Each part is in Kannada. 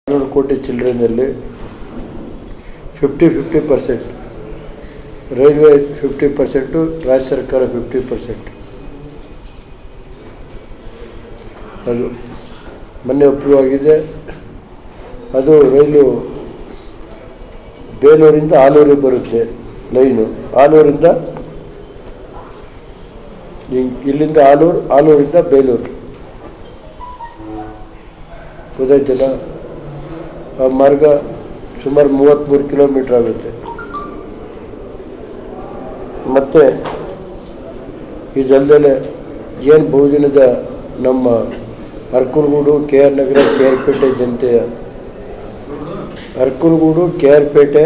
ನೂರು ಕೋಟಿ ಚಿಲ್ಲರೆನಲ್ಲಿ fifty fifty percent railway fifty percent ರಾಜ್ಯ ಸರ್ಕಾರ ಫಿಫ್ಟಿ ಪರ್ಸೆಂಟ್ ಅದು ಮೊನ್ನೆ ಅಪ್ರೂವ್ ಆಗಿದೆ ಅದು ರೈಲು ಬೇಲೂರಿಂದ ಆಲೂರಿಗೆ ಬರುತ್ತೆ ಲೈನು ಆಲೂರಿಂದ ಇ- ಇಲ್ಲಿಂದ ಆಲೂರು ಆಲೂರಿಂದ ಬೇಲೂರು ಗೊತ್ತಾಯ್ತಲ್ಲ ಆ ಮಾರ್ಗ ಸುಮಾರು ಮೂವತ್ತ್ಮೂರು ಕಿಲೋಮೀಟ್ರ್ ಆಗುತ್ತೆ ಮತ್ತು ಇದಲ್ಲದೆ ಏನು ಬಹುದಿನದ ನಮ್ಮ Arkalgud K R Nagar K R Pete ಜನತೆಯ ಅರ್ಕಲ್ಗೂಡು ಕೆ ಆರ್ ಪೇಟೆ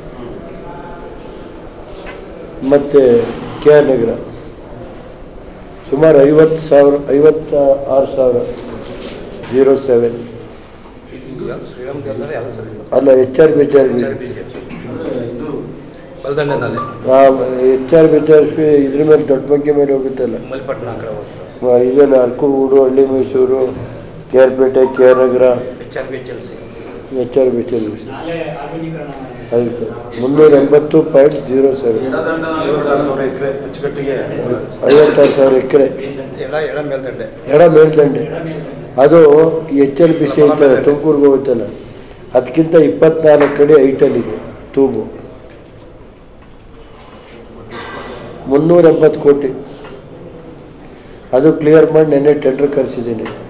ಮತ್ತು ಕೆ ಆರ್ ನಗರ ಸುಮಾರು ಐವತ್ತು ಸಾವಿರ ಐವತ್ತ ಆರು ಸಾವಿರ ಜೀರೋ ಸೆವೆನ್ ಶ್ರೀರಾಮ್ ದೇವರೇ ಯಾರು ಸರ್ ಇದು? ಅಲ್ಲ H R B H R B ಇದು ಬಲ್ದಂಡೆನಲ್ಲಿ H R B H R B ಇದ್ರ ಮೇಲೆ ದೊಡ್ಡ ಬಗ್ಗೆ ಮೇಲೆ ಹೋಗುತ್ತಲ್ಲ ಮಲ್ಪಟ್ಟಣ ಆ ಕಡೆ ಹೋಗ್ತಾರೆ ಆ, ಇದೆಲ್ಲ ಅರ್ಕಲ್ಗೂಡು ಹಳ್ಳಿ Mysuru K R Pete K R Nagar H R B H L C H R B H R B ಅದಕ್ಕೆ ಮುನ್ನೂರ ಎಂಬತ್ತು ಪಾಯಿಂಟ್ ಜೀರೋ ಸೆವೆನ್ ಐವತ್ತಾರು ಸಾವಿರ ಎಕರೆ ಅಚ್ಚುಕಟ್ಟಿಗೆ ಐವತ್ತಾರು ಸಾವಿರ ಎಕರೆ ಎಲ್ಲ ಎಡ ಮೇಲ್ದಂಡೆ ಎಡ ಮೇಲ್ದಂಡೆ ಅದು ಎಚ್ ಎಲ್ ಬಿ ಸಿ ಐತಲ್ಲ ತುಮಕೂರಿಗೆ ಹೋಗುತ್ತಲ್ಲ ಅದಕ್ಕಿಂತ ಇಪ್ಪತ್ನಾಲ್ಕು ಅಡಿ ಐಟಲ್ಲಿದೆ ತೂಬು ಮುನ್ನೂರ ಎಂಬತ್ತು ಕೋಟಿ ಅದು ಕ್ಲಿಯರ್ ಮಾಡಿ ನೆನ್ನೆ ಟೆಂಡರ್ ಕರೆಸಿದ್ದೀನಿ